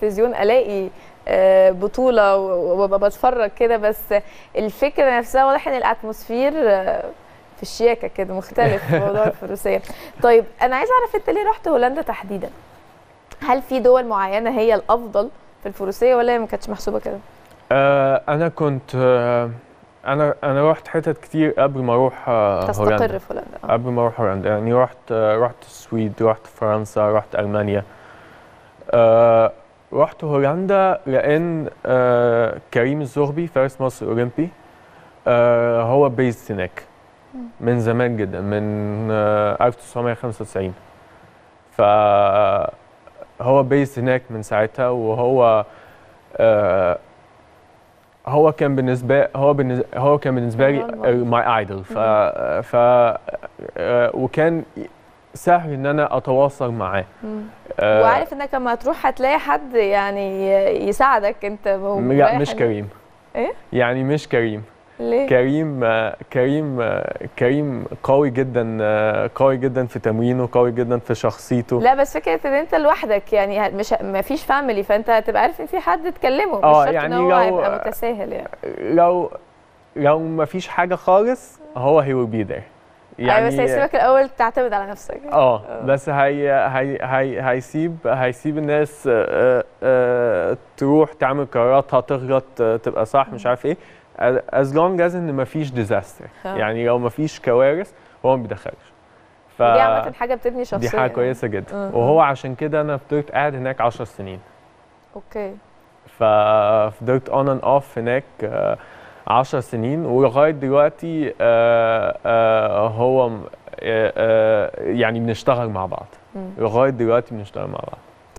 التلفزيون الاقي آه، بطوله و- وابقى بتفرج كده بس الفكره نفسها واضح ان الاتموسفير آه، في الشياكه كده مختلف في موضوع الفروسيه طيب انا عايزه اعرف انت ليه رحت هولندا تحديدا هل في دول معينه هي الافضل في الفروسيه ولا هي ما كانتش محسوبه كده آه انا كنت آه انا انا رحت حتت كتير قبل ما اروح آه تستقر هولندا في هولندا آه. قبل ما اروح هولندا يعني رحت آه رحت السويد رحت فرنسا رحت المانيا آه رحت هولندا لان آه كريم الزغبي فارس مصر الاولمبي آه هو بيست هناك من زمان جدا من آه 1995 ف هو بيست هناك من ساعتها وهو آه هو كان بالنسبه هو بالنسبه هو كان بالنسبه لي رول موديل. ماي ايدول ف ف آه، وكان سهل ان انا اتواصل معاه مم. آه، وعارف انك لما تروح هتلاقي حد يعني يساعدك انت وهو لا رايح مش هناك. كريم إيه؟ يعني مش كريم ليه؟ كريم آه، كريم آه، كريم قوي جدا آه، قوي جدا في تمرينه قوي جدا في شخصيته لا بس فكره ان انت لوحدك يعني ه- مش ما فيش فاميلي فانت هتبقى عارف ان في حد تكلمه مش آه، شرط يعني ان هو لو- هيبقى متساهل يعني لو لو ما فيش حاجه خالص هو هي will be there يعني بس هيسيبك الاول تعتمد على نفسك اه بس هي هي هي هيسيب هيسيب الناس آه، آه، تروح تعمل قراراتها تغلط آه، تبقى صح مش عارف ايه as long as ان مفيش ديزاستر آه. يعني لو مفيش كوارث هو ما بيدخلش ف دي عامه حاجه بتبني شخصيه دي حاجه يعني. كويسه جدا آه. وهو عشان كده انا فضلت قاعد هناك 10 سنين اوكي ففضلت اون اند اوف هناك آه، 10 سنين ولغايه دلوقتي آه، آه، هو م- آه، آه، يعني بنشتغل مع بعض مم. لغايه دلوقتي بنشتغل مع بعض